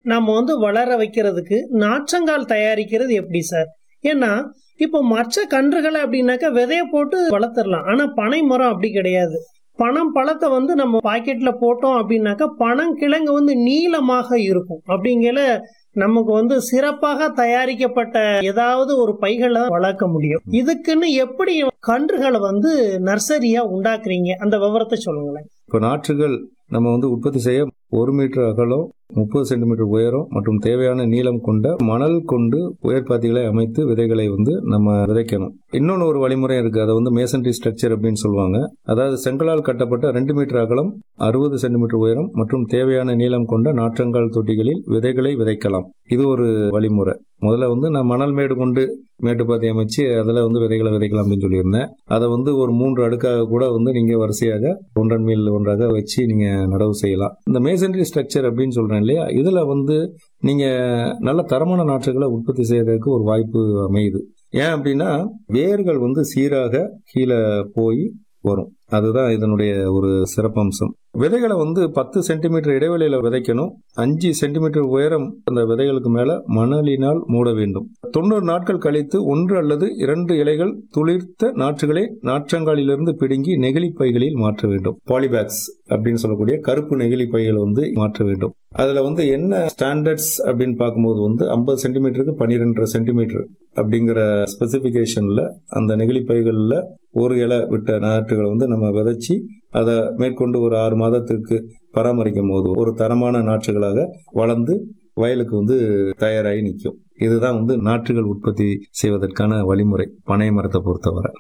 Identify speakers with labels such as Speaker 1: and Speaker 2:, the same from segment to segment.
Speaker 1: நம்ம வந்து வளர வைக்கிறதுக்கு நாற்றங்கால் தயாரிக்கிறது எப்படி சார் ஏன்னா இப்போ மற்ற கன்றுகளை அப்படின்னாக்கா விதைய போட்டு வளர்த்துடலாம் ஆனா பனை மரம் அப்படி கிடையாது பனம் பழத்தை வந்து நம்ம பாக்கெட்ல போட்டோம் அப்படின்னாக்கா பனம் கிழங்கு வந்து நீளமாக இருக்கும் அப்படிங்கிற நமக்கு வந்து சிறப்பாக தயாரிக்கப்பட்ட ஏதாவது ஒரு பைகளை வளர்க்க முடியும் இதுக்குன்னு எப்படி கன்றுகளை வந்து நர்சரியா உண்டாக்குறீங்க அந்த விவரத்தை சொல்லுங்களேன்
Speaker 2: இப்போ நாற்றுகள் நம்ம வந்து உற்பத்தி செய்ய ஒரு மீட்டர் அகலம் முப்பது சென்டிமீட்டர் உயரம் மற்றும் தேவையான நீளம் கொண்ட மணல் கொண்டு உயர்பாத்திகளை அமைத்து விதைகளை வந்து நம்ம விதைக்கணும் இன்னொன்று ஒரு வழிமுறை இருக்கு அதை வந்து மேசன்ட்ரி ஸ்ட்ரக்சர் அப்படின்னு சொல்லுவாங்க அதாவது செங்கலால் கட்டப்பட்ட ரெண்டு மீட்டர் அகலம் அறுபது சென்டிமீட்டர் உயரம் மற்றும் தேவையான நீளம் கொண்ட நாற்றங்கால் தொட்டிகளில் விதைகளை விதைக்கலாம் இது ஒரு வழிமுறை முதல்ல வந்து நான் மணல் மேடு கொண்டு மேட்டுப்பாத்தி அமைச்சு அதில் வந்து விதைகளை விதைக்கலாம் அப்படின்னு சொல்லியிருந்தேன் அதை வந்து ஒரு மூன்று அடுக்காக கூட வந்து நீங்க வரிசையாக ஒன்றன் மேல் ஒன்றாக வச்சு நீங்க நடவு செய்யலாம் இந்த மேசன்ட்ரி ஸ்ட்ரக்சர் அப்படின்னு சொல்றேன் இல்லையா இதுல வந்து நீங்க நல்ல தரமான நாற்றுகளை உற்பத்தி செய்யறதுக்கு ஒரு வாய்ப்பு அமையுது ஏன் அப்படின்னா வேர்கள் வந்து சீராக கீழே போய் வரும் அதுதான் இதனுடைய ஒரு சிறப்பம்சம் விதைகளை வந்து பத்து சென்டிமீட்டர் இடைவெளியில விதைக்கணும் அஞ்சு சென்டிமீட்டர் உயரம் அந்த விதைகளுக்கு மேல மணலினால் மூட வேண்டும் தொண்ணூறு நாட்கள் கழித்து ஒன்று அல்லது இரண்டு இலைகள் துளிர்த்த நாற்றுகளை நாற்றங்காலிலிருந்து பிடுங்கி நெகிழி பைகளில் மாற்ற வேண்டும் பாலிபேக்ஸ் அப்படின்னு சொல்லக்கூடிய கருப்பு நெகிழி பைகள் வந்து மாற்ற வேண்டும் அதுல வந்து என்ன ஸ்டாண்டர்ட்ஸ் அப்படின்னு பார்க்கும்போது வந்து ஐம்பது சென்டிமீட்டருக்கு பன்னிரெண்டரை சென்டிமீட்டர் அப்படிங்கிற ஸ்பெசிபிகேஷன்ல அந்த நெகிழி பைகள்ல ஒரு இலை விட்ட நாற்றுகளை வந்து நம்ம விதைச்சி அதை மேற்கொண்டு ஒரு ஆறு மாதத்துக்கு பராமரிக்கும் போது ஒரு தரமான நாற்றுகளாக வளர்ந்து வயலுக்கு வந்து தயாராகி நிற்கும் இதுதான் வந்து நாற்றுகள் உற்பத்தி செய்வதற்கான வழிமுறை பனை மரத்தை பொறுத்தவரை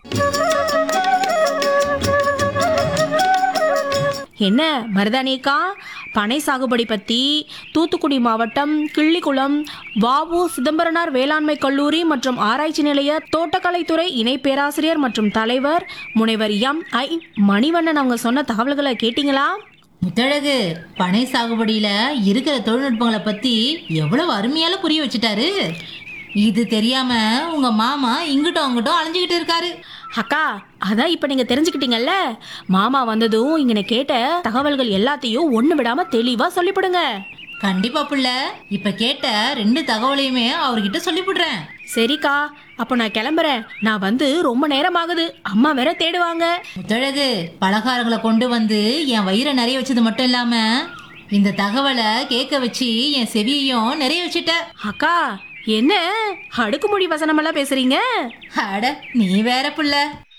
Speaker 3: என்ன மருதானியக்கா பனை சாகுபடி பத்தி தூத்துக்குடி மாவட்டம் கிள்ளிக்குளம் வாவு சிதம்பரனார் வேளாண்மை கல்லூரி மற்றும் ஆராய்ச்சி நிலைய தோட்டக்கலைத்துறை இணை பேராசிரியர் மற்றும் தலைவர் முனைவர் எம் ஐ மணிவண்ணன் அவங்க சொன்ன தகவல்களை கேட்டீங்களா
Speaker 4: முத்தழகு பனை சாகுபடியில இருக்கிற தொழில்நுட்பங்களை பத்தி எவ்வளவு அருமையால புரிய வச்சுட்டாரு இது தெரியாம உங்க மாமா இங்கிட்டும் அங்கிட்டும் அலைஞ்சுக்கிட்டு இருக்காரு
Speaker 3: அக்கா அதான் இப்ப நீங்க தெரிஞ்சுக்கிட்டீங்கல்ல மாமா வந்ததும் இங்கன கேட்ட தகவல்கள் எல்லாத்தையும் ஒண்ணு விடாம தெளிவா சொல்லிவிடுங்க
Speaker 4: கண்டிப்பா புள்ள இப்ப கேட்ட ரெண்டு தகவலையுமே அவர்கிட்ட சொல்லிவிடுறேன்
Speaker 3: சரிக்கா அப்போ நான் கிளம்புறேன் நான் வந்து ரொம்ப நேரம் ஆகுது அம்மா வேற தேடுவாங்க
Speaker 4: முத்தழகு பலகாரங்களை கொண்டு வந்து என் வயிறை நிறைய வச்சது மட்டும் இல்லாம இந்த தகவலை கேட்க வச்சு என் செவியையும் நிறைய வச்சுட்ட
Speaker 3: அக்கா என்ன அடுக்குமொழி வசனமெல்லாம் பேசுறீங்க
Speaker 4: அட நீ வேற புள்ள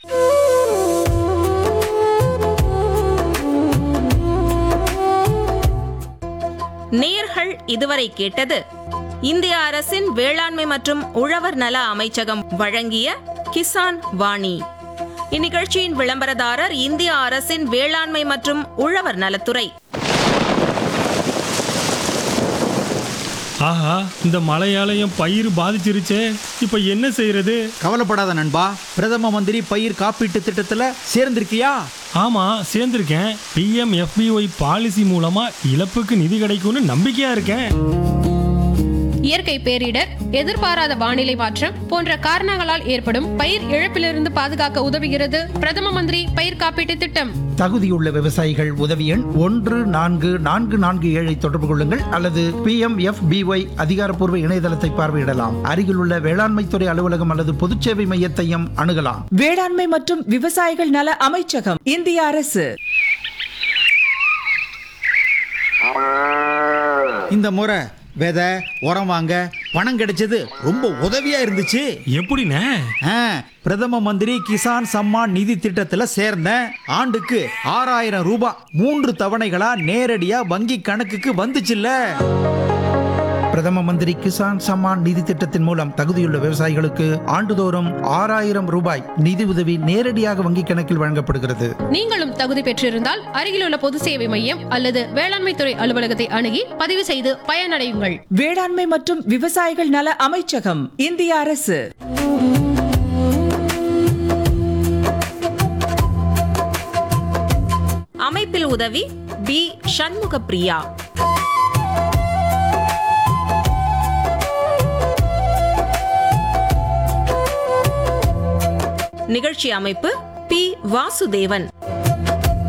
Speaker 5: நேர்கள் இதுவரை கேட்டது இந்திய அரசின் வேளாண்மை மற்றும் உழவர் நல அமைச்சகம் வழங்கிய கிசான் வாணி இந்நிகழ்ச்சியின் விளம்பரதாரர் இந்திய அரசின் வேளாண்மை மற்றும் உழவர் நலத்துறை
Speaker 6: ஆஹா இந்த மழையால என் பயிர் பாதிச்சிருச்சே இப்போ என்ன செய்யறது
Speaker 7: கவலைப்படாத நண்பா பிரதம மந்திரி பயிர் காப்பீட்டு திட்டத்துல சேர்ந்திருக்கியா
Speaker 6: ஆமா சேர்ந்திருக்கேன் பிஎம் எஃபிஒய் பாலிசி மூலமா இழப்புக்கு நிதி கிடைக்கும்னு நம்பிக்கையா இருக்கேன்
Speaker 8: இயற்கை பேரிடர் எதிர்பாராத வானிலை மாற்றம் போன்ற காரணங்களால் ஏற்படும் பயிர் இழப்பிலிருந்து பாதுகாக்க உதவுகிறது பிரதம மந்திரி பயிர் காப்பீட்டு திட்டம்
Speaker 9: தகுதியுள்ள விவசாயிகள் உதவி எண் ஒன்று நான்கு நான்கு நான்கு ஏழை தொடர்பு கொள்ளுங்கள் அல்லது பி எம் எஃப் பிஒய் அதிகாரப்பூர்வ இணையதளத்தை பார்வையிடலாம் அருகிலுள்ள வேளாண்மைத்துறை அலுவலகம் அல்லது பொதுச்சேவை மையத்தையும் அணுகலாம்
Speaker 10: வேளாண்மை மற்றும் விவசாயிகள் நல அமைச்சகம் இந்திய அரசு
Speaker 7: இந்த முறை விதை உரம் வாங்க பணம் கிடைச்சது ரொம்ப உதவியா இருந்துச்சு
Speaker 6: எப்படிண்ணே
Speaker 7: ஆ, பிரதம மந்திரி கிசான் சம்மான் நிதி திட்டத்துல சேர்ந்தேன் ஆண்டுக்கு ஆறாயிரம் ரூபாய் மூன்று தவணைகளா நேரடியா வங்கி கணக்குக்கு வந்துச்சுல்ல
Speaker 9: பிரதம மந்திரி கிசான் சம்மான் நிதி திட்டத்தின் மூலம் தகுதியுள்ள விவசாயிகளுக்கு ஆண்டுதோறும் ஆறாயிரம் ரூபாய் நிதி உதவி நேரடியாக வங்கிக் கணக்கில் வழங்கப்படுகிறது
Speaker 8: நீங்களும் தகுதி பெற்றிருந்தால் அருகிலுள்ள பொது சேவை மையம் அல்லது வேளாண்மை துறை அலுவலகத்தை அணுகி பதிவு செய்து பயனடையுங்கள்
Speaker 10: வேளாண்மை மற்றும் விவசாயிகள் நல அமைச்சகம் இந்திய அரசு
Speaker 5: அமைப்பில் உதவி பி சண்முக பிரியா நிகழ்ச்சி அமைப்பு பி வாசுதேவன்